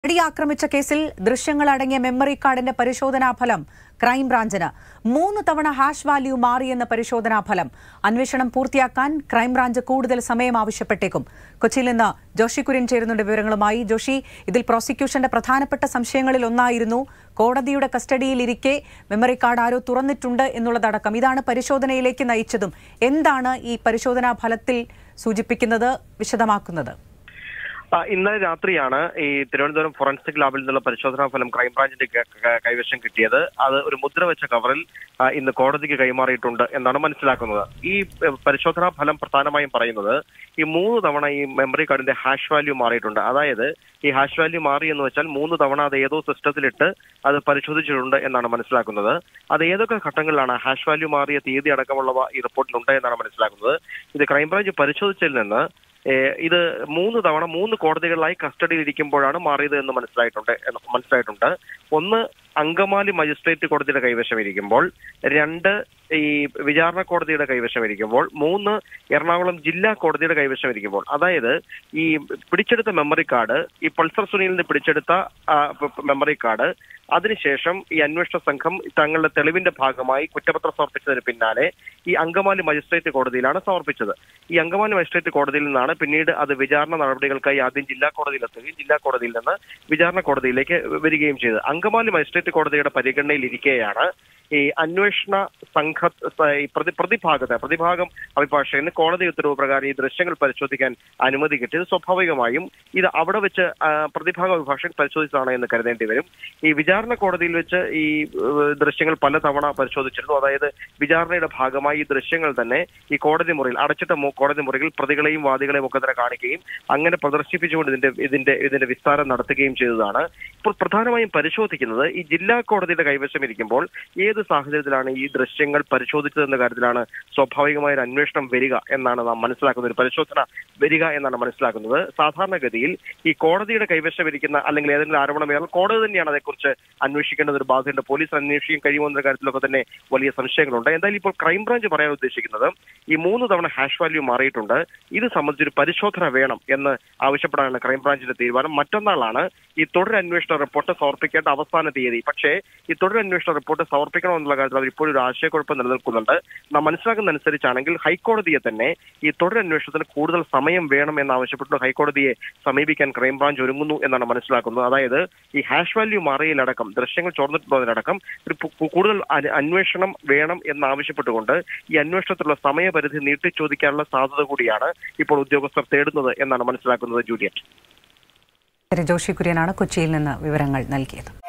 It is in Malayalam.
നടി ആക്രമിച്ച കേസിൽ ദൃശ്യങ്ങൾ അടങ്ങിയ മെമ്മറി കാർഡിന്റെ പരിശോധനാ ഫലം ക്രൈംബ്രാഞ്ചിന് മൂന്ന് തവണ ഹാഷ് വാല്യൂ മാറിയെന്ന പരിശോധനാ ഫലം അന്വേഷണം പൂർത്തിയാക്കാൻ ക്രൈംബ്രാഞ്ച് കൂടുതൽ സമയം ആവശ്യപ്പെട്ടേക്കും കൊച്ചിയിൽ നിന്ന് ജോഷി കുര്യൻ ചേരുന്നുണ്ട് വിവരങ്ങളുമായി ജോഷി ഇതിൽ പ്രോസിക്യൂഷന്റെ പ്രധാനപ്പെട്ട സംശയങ്ങളിൽ ഒന്നായിരുന്നു കോടതിയുടെ കസ്റ്റഡിയിലിരിക്കെ മെമ്മറി കാർഡ് ആരോ തുറന്നിട്ടുണ്ട് എന്നുള്ളതടക്കം ഇതാണ് പരിശോധനയിലേക്ക് നയിച്ചതും എന്താണ് ഈ പരിശോധനാ ഫലത്തിൽ സൂചിപ്പിക്കുന്നത് വിശദമാക്കുന്നത് ആ, ഇന്നലെ രാത്രിയാണ് ഈ തിരുവനന്തപുരം ഫോറൻസിക് ലാബിൽ നിന്നുള്ള പരിശോധനാ ഫലം ക്രൈംബ്രാഞ്ചിന്റെ ക- ക- കൈവശം കിട്ടിയത് അത് ഒരു മുദ്ര വെച്ച കവറിൽ ആ, ഇന്ന് കോടതിക്ക് കൈമാറിയിട്ടുണ്ട് എന്നാണ് മനസ്സിലാക്കുന്നത് ഈ എ, പരിശോധനാ ഫലം പ്രധാനമായും പറയുന്നത് ഈ മൂന്ന് തവണ ഈ മെമ്മറി കാർഡിന്റെ ഹാഷ് വാല്യൂ മാറിയിട്ടുണ്ട് അതായത് ഈ ഹാഷ് വാല്യൂ മാറി എന്ന് വെച്ചാൽ മൂന്ന് തവണ അത് ഏതോ സിസ്റ്റത്തിലിട്ട് അത് പരിശോധിച്ചിട്ടുണ്ട് എന്നാണ് മനസ്സിലാക്കുന്നത് അത് ഏതൊക്കെ ഘട്ടങ്ങളിലാണ് ഹാഷ് വാല്യൂ മാറിയ തീയതി അടക്കമുള്ളവ ഈ റിപ്പോർട്ടിലുണ്ട് എന്നാണ് മനസ്സിലാക്കുന്നത് ഇത് ക്രൈംബ്രാഞ്ച് പരിശോധിച്ചതിൽ നിന്ന് ഏഹ് ഇത് മൂന്ന് തവണ മൂന്ന് കോടതികളിലായി കസ്റ്റഡിയിൽ ഇരിക്കുമ്പോഴാണ് മാറിയത് എന്ന് മനസ്സിലായിട്ടുണ്ട് എന്ന് മനസ്സിലായിട്ടുണ്ട് ഒന്ന് അങ്കമാലി മജിസ്ട്രേറ്റ് കോടതിയുടെ കൈവശം ഇരിക്കുമ്പോൾ രണ്ട് ഈ വിചാരണ കോടതിയുടെ കൈവശം ഇരിക്കുമ്പോൾ മൂന്ന് എറണാകുളം ജില്ലാ കോടതിയുടെ കൈവശം ഇരിക്കുമ്പോൾ അതായത് ഈ പിടിച്ചെടുത്ത മെമ്മറി കാർഡ് ഈ പൾസർ സുനിയിൽ നിന്ന് പിടിച്ചെടുത്ത ആ, പ- പ- മെമ്മറി കാർഡ് അതിനുശേഷം ഈ അന്വേഷണ സംഘം തങ്ങളുടെ തെളിവിന്റെ ഭാഗമായി കുറ്റപത്രം സമർപ്പിച്ചതിന് പിന്നാലെ ഈ അങ്കമാലി മജിസ്ട്രേറ്റ് കോടതിയിലാണ് സമർപ്പിച്ചത് ഈ അങ്കമാലി മജിസ്ട്രേറ്റ് കോടതിയിൽ നിന്നാണ് പിന്നീട് അത് വിചാരണ നടപടികൾക്കായി ആദ്യം ജില്ലാ കോടതിയിലെത്തുകയും ജില്ലാ കോടതിയിൽ നിന്ന് വിചാരണ കോടതിയിലേക്ക് വരികയും ചെയ്തത് അങ്കമാലി മജിസ്ട്രേറ്റ് കോടതിയുടെ പരിഗണനയിൽ ഇരിക്കെയാണ് ഈ അന്വേഷണ സംഘ ഈ പ്രതി പ്രതിഭാഗത്തെ പ്രതിഭാഗം അഭിഭാഷകന് കോടതി ഉത്തരവ് പ്രകാരം ഈ ദൃശ്യങ്ങൾ പരിശോധിക്കാൻ അനുമതി കിട്ടിയത് സ്വാഭാവികമായും ഇത് അവിടെ വെച്ച് ആ, പ്രതിഭാഗ അഭിഭാഷകൻ പരിശോധിച്ചതാണ് എന്ന് കരുതേണ്ടി വരും ഈ വിചാരണ കോടതിയിൽ വെച്ച് ഈ ഏഹ്, ദൃശ്യങ്ങൾ പലതവണ പരിശോധിച്ചിരുന്നു അതായത് വിചാരണയുടെ ഭാഗമായി ഈ ദൃശ്യങ്ങൾ തന്നെ ഈ കോടതി മുറിയിൽ അടച്ചിട്ട മു- കോടതി മുറിയിൽ പ്രതികളെയും വാദികളെയും ഒക്കെ തന്നെ കാണിക്കുകയും അങ്ങനെ പ്രദർശിപ്പിച്ചുകൊണ്ട് ഇതിന്റെ ഇതിന്റെ ഇതിന്റെ വിസ്താരം നടത്തുകയും ചെയ്തതാണ് ഇപ്പോൾ പ്രധാനമായും പരിശോധിക്കുന്നത് ഈ ജില്ലാ കോടതിയുടെ കൈവശം ഇരിക്കുമ്പോൾ ഏത് സാഹചര്യത്തിലാണ് ഈ ദൃശ്യങ്ങൾ പരിശോധിച്ചതെന്ന കാര്യത്തിലാണ് സ്വാഭാവികമായ ഒരു അന്വേഷണം വരിക എന്നാണ് നാം മനസ്സിലാക്കുന്നത് ഒരു പരിശോധന വരിക എന്നാണ് മനസ്സിലാക്കുന്നത് സാധാരണഗതിയിൽ ഈ കോടതിയുടെ കൈവശം ഇരിക്കുന്ന അല്ലെങ്കിൽ ഏതെങ്കിലും ആരോപണം വന്നാൽ കോടതി തന്നെയാണ് അതേക്കുറിച്ച് അന്വേഷിക്കേണ്ടത് ഒരു ബാധ്യതയുണ്ട് പോലീസ് അന്വേഷിക്കാൻ കഴിയുമോ എന്ന കാര്യത്തിലൊക്കെ തന്നെ വലിയ സംശയങ്ങളുണ്ട് എന്തായാലും ഇപ്പോൾ ക്രൈംബ്രാഞ്ച് പറയാൻ ഉദ്ദേശിക്കുന്നത് ഈ മൂന്ന് തവണ ഹാഷ് വാല്യൂ മാറിയിട്ടുണ്ട് ഇത് സംബന്ധിച്ചൊരു പരിശോധന വേണം എന്ന് ആവശ്യപ്പെടാനാണ് ക്രൈംബ്രാഞ്ചിന്റെ തീരുമാനം മറ്റന്നാളാണ് ഈ തുടരന്വേഷണ റിപ്പോർട്ട് സമർപ്പിക്കേണ്ട അവസാന തീയതി പക്ഷേ ഈ തുടരന്വേഷണ റിപ്പോർട്ട് സമർപ്പിക്കണോ എന്നുള്ള കാര്യത്തിൽ അവർ ഇപ്പോഴും ഒരു ആശയക്കുഴപ്പം നിലനിൽക്കുന്നുണ്ട് നാം മനസ്സിലാക്കുന്ന അനുസരിച്ചാണെങ്കിൽ ഹൈക്കോടതിയെ തന്നെ ഈ തുടരന്വേഷണത്തിന് കൂടുതൽ സമയം വേണം എന്നാവശ്യപ്പെട്ട് ഹൈക്കോടതിയെ സമീപിക്കാൻ ക്രൈംബ്രാഞ്ച് ഒരുങ്ങുന്നു എന്നാണ് മനസ്സിലാക്കുന്നത് അതായത് ഈ ഹാഷ് വാല്യൂ മാറിയതിലടക്കം ദൃശ്യങ്ങൾ ചോർന്നിട്ടുള്ളതിനടക്കം ഒരു പു- കൂടുതൽ അന്- അന്വേഷണം വേണം എന്നാവശ്യപ്പെട്ടുകൊണ്ട് ഈ അന്വേഷണത്തിലുള്ള സമയപരിധി നീട്ടി ചോദിക്കാനുള്ള സാധ്യത കൂടിയാണ് ഇപ്പോൾ ഉദ്യോഗസ്ഥർ തേടുന്നത് എന്നാണ് മനസ്സിലാക്കുന്നത് ജൂലിയറ്റ് ജോഷി കുര്യനാണ് കൊച്ചിയിൽ നിന്ന് വിവരങ്ങൾ നൽകിയത്